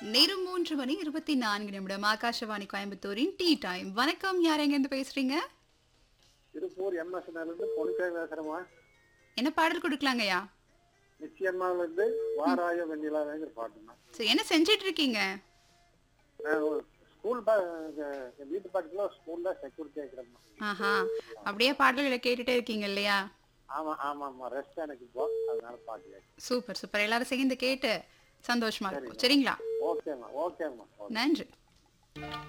நேரம் மூன்று மணி இருபத்தி நான்கு நிமிடம் ஆகாஷவாணி கோயம்புத்தூரின் டீ டைம் வணக்கம் யார் எங்கேருந்து பேசுறீங்க திருப்பூர் எம்எஸ்என்எல் இருந்து பொன்னிக்காய் பேசுறேம்மா என்ன பாடல் கொடுக்கலாங்கய்யா நிச்சயமால இருந்து வாராய வெண்ணிலாவேங்கிற பாட்டுமா சரி என்ன செஞ்சிட்டு இருக்கீங்க நான் ஒரு ஸ்கூல் ப- எங்க- என் வீட்டு பக்கத்துல ஸ்கூல்ல செக்யூரிட்டி ஆகிறேம்மா ஆஹா அப்படியே பாடல்களை கேட்டுட்டே இருக்கீங்க இல்லையா ஆமா ஆமாம்மா ரெஸ்ட் எனக்கு இப்போ அதனால பாட்டு கேட்க சூப்பர் சூப்பர் எல்லாரும் சேர்ந்து கேட்டு சந்தோஷமா இருக்கும் சரிங்களா ஓகேம்மா ஓகேம்மா ஓகே நன்றி